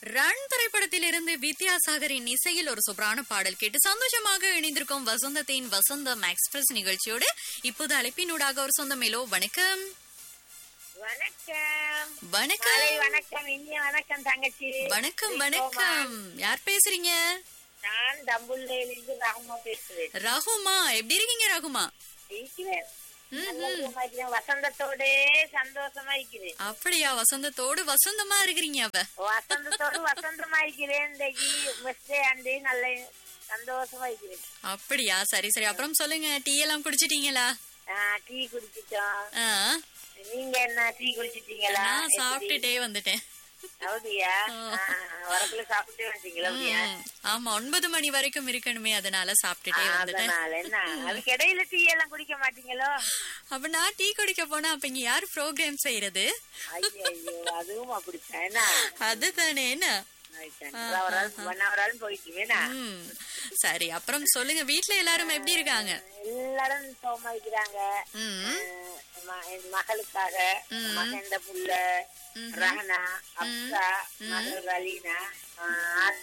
Run திரைப்படத்திலிருந்து வித்யாசாகரின் இசையில் ஒரு சூப்பரான பாடல் கேட்டு சந்தோஷமாக இணைந்திருக்கும் வசந்தத்தின் வசந்தம் எக்ஸ்பிரஸ் நிகழ்ச்சியோடு இப்போது அழைப்பினூடாக ஒரு சொந்தமேலோ வணக்கம் வணக்கம் வணக்கம் மாலை வணக்கம் இனிய வணக்கம் தங்கச்சி வணக்கம் வணக்கம் யார் பேசுறீங்க நான் தம்புள்ளையிலிருந்து ராகுமா பேசுறேன் ரகுமா எப்படி இருக்கீங்க ரகுமா இருக்கிறேன் ம், நல்ல சுகமா இருக்கிறேன். வசந்தத்தோட சந்தோஷமா இருக்கிறேன் அப்படியா வசந்தத்தோடு வசந்தமா இருக்கிறீங்க அப்ப வசந்தத்தோடு வசந்தமா இருக்கிறேன் இன்றைக்கு வெஸ்டே ஆண்டு நல்ல சந்தோஷமா இருக்கிறேன் அப்படியா சரி சரி அப்புறம் சொல்லுங்க டீ எல்லாம் குடிச்சிட்டீங்களா ஆ, டீ குடிச்சிட்டோம் ஆ, நீங்க என்ன டீ குடிச்சிட்டீங்களா நான் எப்படி? சாப்பிட்டுட்டே வந்துட்டேன் அப்படியா ஆ, வரக்குள்ள சாப்பிட்டு வந்துட்டீங்களா அப்படியா ம், ஆமா ஒன்பது மணி வரைக்கும் இருக்கணுமே அதனால சாப்பிட்டுட்டே வந்துட்டேன் அதனால என்ன அதுக்கு இடையில டீ எல்லாம் குடிக்க மாட்டீங்களோ அப்ப நான் டீ குடிக்க போனா அப்ப இங்க யாரு ப்ரோக்ராம் செய்யறது ஐயோ ஐயோ அதுவும் அப்படித்தான் என்ன அதுதானே என்ன ஒரு ஆள் ஒன் ஹவர் ஆளும் போயிட்டு வேணா ம், சரி அப்புறம் சொல்லுங்க வீட்ல எல்லாரும் எப்படி இருக்காங்க எல்லாரும் சோமா இருக்கிறாங்க ம், அஹ் ம- என் மகளுக்காக ம். மகந்த புள்ள ரஹனா அப்சா மகள் ரலீனா அஹ் ஆத்தா